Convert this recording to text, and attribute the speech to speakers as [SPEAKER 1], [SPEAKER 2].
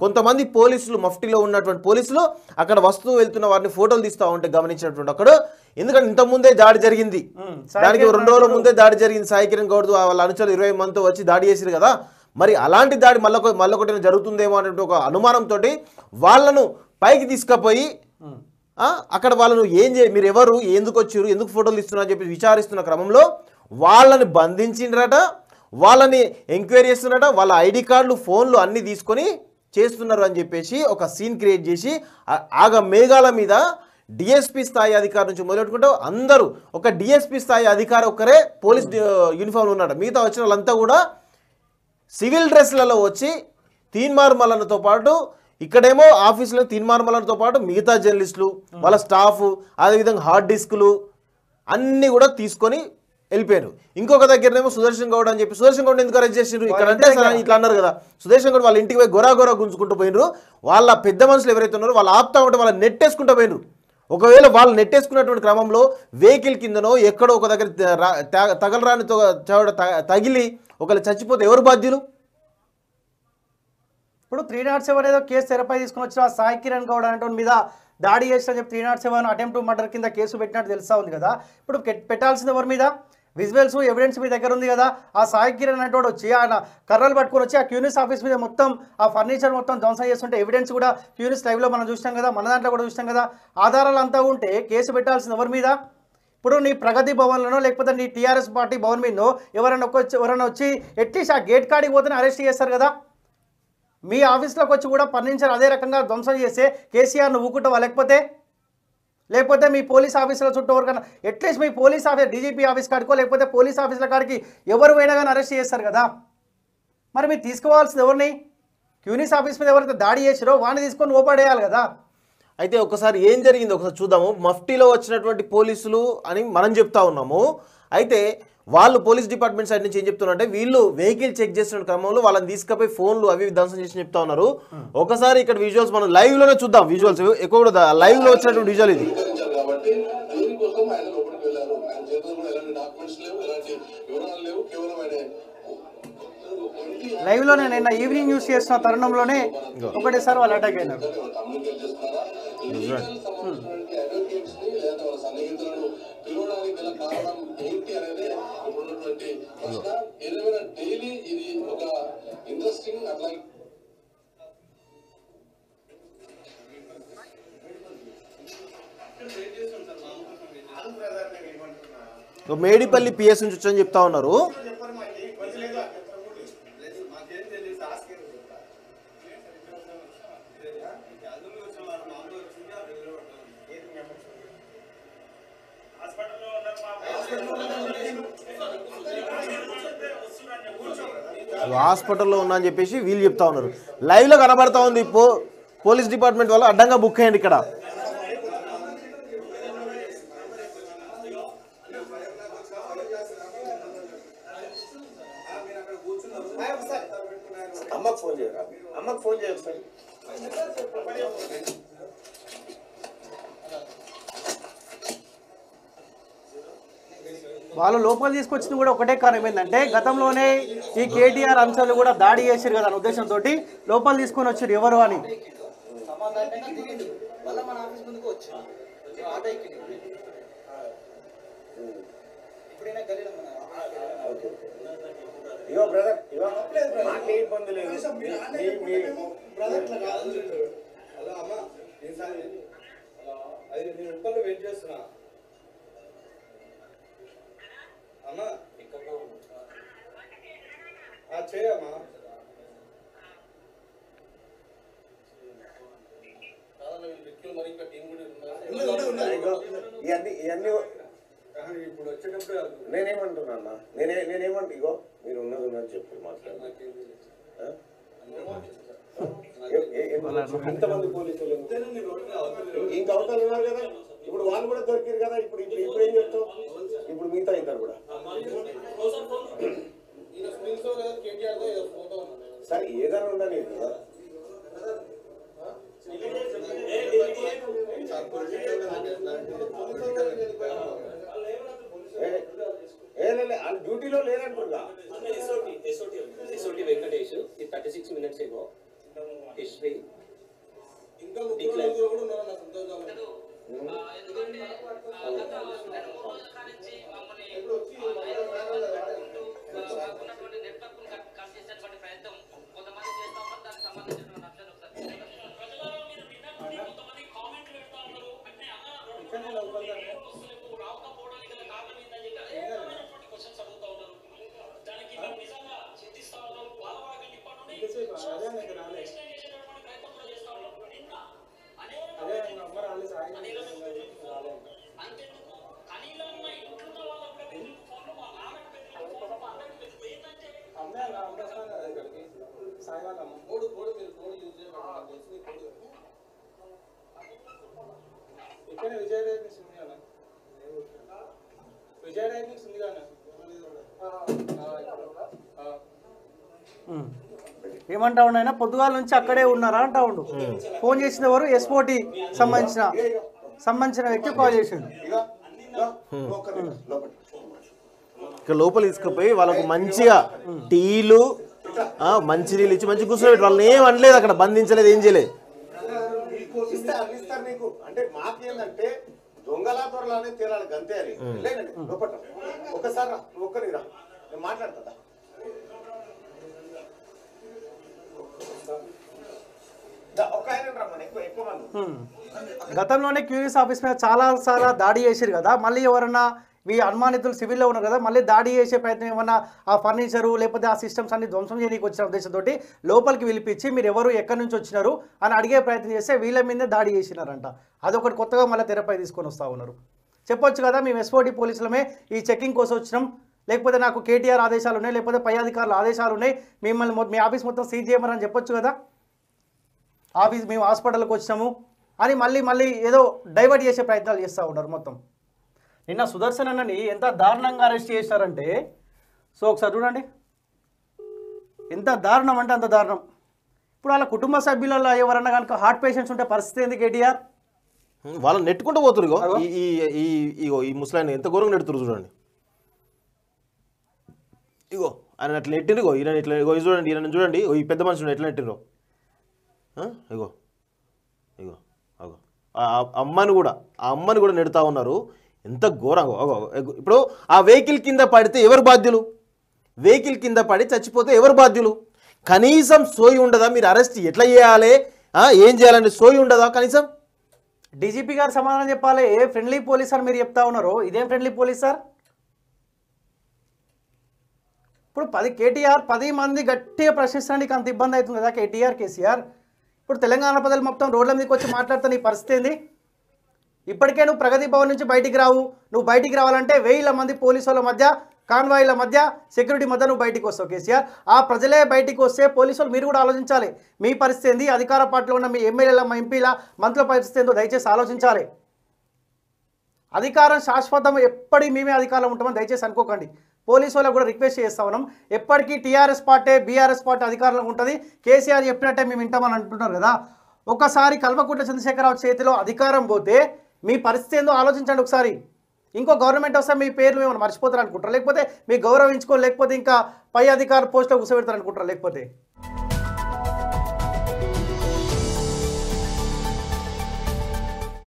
[SPEAKER 1] కొంతమంది పోలీసులు మఫ్టీలో ఉన్నటువంటి పోలీసులు అక్కడ వస్తూ వెళ్తున్న వారిని ఫోటోలు తీస్తూ ఉంటే గమనించినటువంటి అక్కడ ఎందుకంటే ఇంత ముందే దాడి జరిగింది
[SPEAKER 2] ఉమ్, సాయి
[SPEAKER 1] దానికి
[SPEAKER 2] కిరణ్
[SPEAKER 1] రెండు రోజుల ముందే దాడి జరిగింది సాయి కిరణ్ గౌడ్ వాళ్ళ అనుచరులు ఇరవై మందితో వచ్చి దాడి చేసిరు కదా మరి అలాంటి దాడి మళ్ళీ మళ్ళొకటి జరుగుతుందేమో అనేటువంటి ఒక అనుమానంతో వాళ్ళను పైకి తీసుకుపోయి
[SPEAKER 2] ఉమ్.
[SPEAKER 1] ఆ, అక్కడ వాళ్ళను ఏం చే మీరు ఎవరు ఎందుకు వచ్చారు ఎందుకు ఫోటోలు ఇస్తున్నారు అని చెప్పి విచారిస్తున్న క్రమంలో వాళ్ళని బంధించిండ్రట వాళ్ళని ఎంక్వైరీ చేస్తున్నారట వాళ్ళ ఐడి కార్డులు ఫోన్లు అన్నీ తీసుకొని చేస్తున్నారు అని చెప్పేసి ఒక సీన్ క్రియేట్ చేసి ఆ- ఆగ మేఘాల మీద డిఎస్పి స్థాయి అధికారి నుంచి మొదలెట్టుకుంటే అందరూ ఒక డిఎస్పి స్థాయి అధికారి ఒక్కరే పోలీస్ యూనిఫామ్లో ఉన్నాడు మిగతా వచ్చిన వాళ్ళంతా కూడా సివిల్ డ్రెస్లలో వచ్చి తీన్మార్మలతో పాటు ఇక్కడేమో ఆఫీసులో తీన్మార్మలతో పాటు మిగతా జర్నలిస్టులు వాళ్ళ స్టాఫ్ అదేవిధంగా హార్డ్ డిస్కులు అన్నీ కూడా తీసుకొని వెళ్ళిపోయారు ఇంకొక దగ్గరనేమో సుదర్శన్ గౌడ్ అని చెప్పి సుదర్శన్ గౌడ్ ఎందుకు అరెస్ట్ చేసిండ్రు ఇక్కడ అంటే సరే ఇట్లా అన్నారు కదా సుదర్శన్ గౌడ్ వాళ్ళ ఇంటికి పోయి గొరా గొరా గుంజుకుంటూ పోయినరు వాళ్ళ పెద్ద మనుషులు ఎవరైతే ఉన్నారో వాళ్ళు ఆపుతా ఉంటే వాళ్ళ నెట్టేసుకుంటూ పోయినరు ఒకవేళ వాళ్ళు నెట్టేసుకున్నటువంటి క్రమంలో వెహికల్ కిందనో ఎక్కడో ఒక దగ్గర త- రా- త- తగలరాని తొగ- చోట త- తగిలి ఒకళ్ళు చచ్చిపోతే ఎవరు బాధ్యులు
[SPEAKER 2] ఇప్పుడు త్రీ నాట్ సెవెన్ ఏదో కేసు తెరపై తీసుకుని వచ్చిన ఆ సాయి కిరణ్ గౌడ్ అనేటువంటి మీద దాడి చేసిన చెప్పి three not seven attempt murder కింద కేసు పెట్టినట్టు తెలుసా ఉంది కదా ఇప్పుడు కెట్- పెట్టాల్సింది ఎవరి మీద విజువల్స్ ఎవిడెన్స్ మీ దగ్గర ఉంది కదా ఆ సాయి కిరణ్ అనేటోడు వచ్చి ఆయన కర్రలు పట్టుకొని వచ్చి ఆ క్యూనిస్ ఆఫీస్ మీద మొత్తం ఆ ఫర్నిచర్ మొత్తం ధ్వంసం చేస్తుంటే ఎవిడెన్స్ కూడా క్యూనిస్ లైవ్లో మనం చూసినాం కదా మన దాంట్లో కూడా చూసినాం కదా ఆధారాలు అంతా ఉంటే కేసు పెట్టాల్సింది ఎవరి మీద ఇప్పుడు నీ ప్రగతి భవన్లోనో లేకపోతే నీ టీఆర్ఎస్ పార్టీ భవన్ మీదనో ఎవరైనా వచ్చి ఎవరైనా వచ్చి అట్లీస్ట్ ఆ గేట్ కాడికి పోతేనే అరెస్ట్ చేస్తారు కదా మీ ఆఫీస్లోకి వచ్చి కూడా ఫర్నిచర్ అదే రకంగా ధ్వంసం చేస్తే కేసీఆర్ను ఊకుంటావా లేకపోతే లేకపోతే మీ పోలీస్ ఆఫీసుల చుట్టూ ఎవరికైనా అట్లీస్ట్ మీ పోలీస్ ఆఫీస్ డీజీపీ ఆఫీస్ కాడికో లేకపోతే పోలీస్ ఆఫీసుల కాడికి ఎవరు పోయినా కానీ అరెస్ట్ చేస్తారు కదా మరి మీరు తీసుకోవాల్సింది ఎవరిని క్యూనిస్ ఆఫీస్ మీద ఎవరైతే దాడి చేసారో వాడిని తీసుకొని ఓపాడేయాలి కదా
[SPEAKER 1] అయితే ఒకసారి ఏం జరిగింది ఒకసారి చూద్దాము మఫ్టీలో వచ్చినటువంటి పోలీసులు అని మనం చెప్తా ఉన్నాము అయితే వాళ్ళు పోలీస్ డిపార్ట్మెంట్ సైడ్ నుంచి ఏం చెప్తున్నారంటే వీళ్ళు వెహికల్ చెక్ చేస్తున్న క్రమంలో వాళ్ళని తీసుకుపోయి ఫోన్లు అవి ఇవి ధ్వంసం చేసి చెప్తా ఉన్నారు ఒకసారి ఇక్కడ విజువల్స్ మనం లైవ్ లోనే చూద్దాం విజువల్స్ ఎక్కువ కూడా లైవ్ లో వచ్చినటువంటి విజువల్ ఇది
[SPEAKER 3] స్వీకరించారు కాబట్టి దీనికోసం ఆయన లోపలికి వెళ్ళారు ఆయన చేతిలో కూడా ఎలాంటి డాక్యుమెంట్స్ లేవు ఎలాంటి వివరాలు లేవు కేవలం ఆయన ఒంటి
[SPEAKER 2] లైవ్లోనే నిన్న ఈవినింగ్ న్యూస్ చేస్తున్న తరుణంలోనే ఒకటేసారి వాళ్ళు అటాక్ అయినారు
[SPEAKER 3] కమ్యూనికేట్ చేస్తున్నారా లీగల్ సంబంధించినటువంటి అడ్వకేట్స్ ని లేదా వాళ్ళ సన్నిహితులను పిలవడానికి గల కారణం ఏంటి అనేది ఇప్పుడున్నటువంటి ప్రశ్న ఏదేమైనా డైలీ ఇది ఒక ఇంట్రెస్టింగ్ అట్లా
[SPEAKER 1] సో మేడిపల్లి పిఎస్ నుంచి వచ్చని చెప్తా ఉన్నారు హాస్పిటల్లో ఉన్నా అని చెప్పేసి వీళ్ళు చెప్తా ఉన్నారు లైవ్ లో కనబడతా ఉంది పో పోలీస్ డిపార్ట్మెంట్ వాళ్ళు అడ్డంగా బుక్ అయ్యండి ఇక్కడ
[SPEAKER 4] అమ్మకు ఫోన్ చేయరా అమ్మకు ఫోన్ చేయరు సార్
[SPEAKER 2] వాళ్ళు లోపల తీసుకొచ్చింది కూడా ఒకటే కారణం ఏంటంటే గతంలోనే ఈ కేటీఆర్ అంశాలు కూడా దాడి చేశారు కదా అనే ఉద్దేశంతో లోపల తీసుకొని వచ్చారు ఎవరు అని
[SPEAKER 4] ఇగో బ్రదర్ ఇగో మాకే ఇబ్బంది లేదు మీ- మీ-
[SPEAKER 3] హలో అమ్మా ఈసారి ఐదు నిమిషాలు వెయిట్ చేస్తున్నా అమ్మా ఆ, చేయమ్మా మరి ఇంకా టీం కూడా ఉన్నారు
[SPEAKER 4] ఇగో ఇవన్నీ ఇవన్నీ
[SPEAKER 3] ఇప్పుడు వచ్చేటప్పుడు
[SPEAKER 4] నేనేమంటున్నా అన్న నేనే నేనేమంటు ఇగో మీరు ఉన్నది ఉన్నది చెప్పు మాట్లాడు ఆ? ఏ- ఏ- ఏ- ఎంతమంది పోలీసులు ఇంకా అవతలు ఉన్నారు కదా ఇప్పుడు వాళ్ళు కూడా దొరికారు కదా ఇప్పుడు ఇప్పుడు ఇప్పుడు ఏం చెప్తావు ఇప్పుడు మిగతా ఇద్దరు కూడా సరే ఏదైనా ఉండని కదా ఏ- ఏ లే- లే, వాళ్ళు డ్యూటీలో లేదంటారుగా
[SPEAKER 5] SOT, SOT, SOT వెంకటేష్, ఈ 36 minutes ago, హిస్టరీ
[SPEAKER 3] ఇంకా ముగ్గురు నలుగురు కూడా ఉన్నారు నా సంతోషం మూడు మూడు మీరు మూడు యూజ్ చేయండి నాకు తెలిసి మూడు
[SPEAKER 6] ఇక్కడ విజయ డైనింగ్స్ ఉంది కదా విజయ డైనింగ్స్ ఉంది కదా
[SPEAKER 2] ఉమ్. ఏమంటా ఉండు ఆయన పొద్దుగాల నుంచి అక్కడే ఉన్నారా అంటా ఉండు ఫోన్ చేసిన ఎవరు ఎస్పోటి సంబంధించిన సంబంధించిన వ్యక్తి కాల్ చేసిండు
[SPEAKER 4] ఇక ఇక ఒక్క నిమిషం లోపల
[SPEAKER 1] ఇక్కడ లోపల తీసుకుపోయి వాళ్ళకు మంచిగా టీలు ఆ, మంచినీళ్ళు ఇచ్చి మంచి కూర్చోబెట్టి వాళ్ళని ఏం అనలేదు అక్కడ బంధించలేదు ఏం చేయలేదు
[SPEAKER 4] ఇస్తే అన్ని ఇస్తారు నీకు అంటే మాకేందంటే దొంగల త్వరలానే తీరాలి గంతే అని లేదండి లోపల ఒకసారి రా నువ్వు ఒక్కరికి రా నేను మాట్లాడతా ఒక ఆయన రమ్మని ఎక్కువ ఎక్కువ మంది
[SPEAKER 2] ఉమ్. గతంలోనే క్యూరియస్ ఆఫీస్ మీద చాలా సార్లు దాడి చేశారు కదా మళ్ళీ ఎవరన్నా ఈ అనుమానితులు సివిల్లో ఉన్నారు కదా మళ్ళీ దాడి చేసే ప్రయత్నం ఏమన్నా ఆ ఫర్నిచరు లేకపోతే ఆ సిస్టమ్స్ అన్ని ధ్వంసం చేయడానికి వచ్చిన ఉద్దేశంతో లోపలికి పిలిపించి మీరు ఎవరు ఎక్కడి నుంచి వచ్చినారు అని అడిగే ప్రయత్నం చేస్తే వీళ్ళ మీదే దాడి చేసినారంట అదొకటి కొత్తగా మళ్ళీ తెరపై తీసుకొని వస్తూ ఉన్నారు చెప్పొచ్చు కదా మేము ఎస్ఓటి పోలీసులమే ఈ చెకింగ్ కోసం వచ్చినాం లేకపోతే నాకు కేటీఆర్ ఆదేశాలు ఉన్నాయి లేకపోతే పై అధికారుల ఆదేశాలు ఉన్నాయి మిమ్మల్ని మొ- మీ ఆఫీస్ మొత్తం సీజ్ చేయమని చెప్పొచ్చు కదా ఆఫీస్ మేము హాస్పిటల్కి వచ్చినాము అని మళ్ళీ మళ్ళీ ఏదో డైవర్ట్ చేసే ప్రయత్నాలు చేస్తూ ఉన్నారు మొత్తం నిన్న సుదర్శన్ అన్నని ఎంత దారుణంగా అరెస్ట్ చేశారంటే సో ఒకసారి చూడండి ఎంత దారుణం అంటే అంత దారుణం ఇప్పుడు వాళ్ళ కుటుంబ సభ్యులలో ఎవరన్నా కనుక హార్ట్ పేషెంట్స్ ఉంటే పరిస్థితి ఏంది కేటీఆర్
[SPEAKER 1] వాళ్ళని నెట్టుకుంటూ పోతురు ఇగో ఈ ఈ ఈ ఇగో ఈ ముసలాయన ఎంత ఘోరంగా నెడుతురు చూడండి ఇగో ఆయన అట్లా నెట్టిరు ఇగో ఈయన ఇట్లా ఇగో ఇది చూడండి ఈయన చూడండి ఇగో ఈ పెద్ద మనుషులు ఎట్లా నెట్టిరు ఆ? ఇగో ఇగో అగో ఆ ఆ అమ్మని కూడా ఆ అమ్మని కూడా నెడుతా ఉన్నారు ఎంత ఘోరంగా అగో అగో. ఇప్పుడు ఆ వెహికల్ కింద పడితే ఎవరు బాధ్యులు వెహికల్ కింద పడి చచ్చిపోతే ఎవరు బాధ్యులు కనీసం సోయి ఉండదా మీరు అరెస్ట్ ఎట్లా చేయాలి ఆ, ఏం చేయాలని సోయి ఉండదా కనీసం
[SPEAKER 2] డీజీపీ గారు సమాధానం చెప్పాలి ఏ ఫ్రెండ్లీ పోలీస్ అని మీరు చెప్తా ఉన్నారు ఇదేం ఫ్రెండ్లీ పోలీస్ సార్ ఇప్పుడు పది కేటీఆర్ పది మంది గట్టిగా ప్రశ్నించడానికి అంత ఇబ్బంది అవుతుంది కదా కేటీఆర్ కేసీఆర్ ఇప్పుడు తెలంగాణ ప్రజలు మొత్తం రోడ్ల మీదకి వచ్చి మాట్లాడితే నీ పరిస్థితి ఏంది ఇప్పటికే నువ్వు ప్రగతి భవన్ నుంచి బయటికి రావు నువ్వు బయటికి రావాలంటే వేల మంది పోలీసుల మధ్య కాన్వాయిల మధ్య సెక్యూరిటీ మధ్య నువ్వు బయటికి వస్తావు కేసీఆర్ ఆ ప్రజలే బయటికి వస్తే పోలీసులు మీరు కూడా ఆలోచించాలి మీ పరిస్థితి ఏంది అధికార పార్టీలో ఉన్న మీ ఎమ్మెల్యేల మా ఎంపీల మంత్రుల పరిస్థితి ఏందో దయచేసి ఆలోచించాలి అధికారం శాశ్వతం ఎప్పటికీ మేమే అధికారం ఉంటామని దయచేసి అనుకోకండి పోలీసు వాళ్ళకు కూడా రిక్వెస్ట్ చేస్తా ఉన్నాం ఎప్పటికీ టీఆర్ఎస్ పార్టీ బీఆర్ఎస్ పార్టీ అధికారంలో ఉంటుంది కేసీఆర్ చెప్పినట్టే మేము వింటామని అంటున్నారు కదా ఒకసారి కల్వకుంట్ల చంద్రశేఖరరావు చేతిలో అధికారం పోతే మీ పరిస్థితి ఏందో ఆలోచించండి ఒకసారి ఇంకో గవర్నమెంట్ వస్తే మీ పేర్లు మేము మర్చిపోతారు అనుకుంటారు లేకపోతే మీ గౌరవించుకోరు లేకపోతే ఇంకా పై అధికార పోస్టులో కూర్చోబెడతారు అనుకుంటారు లేకపోతే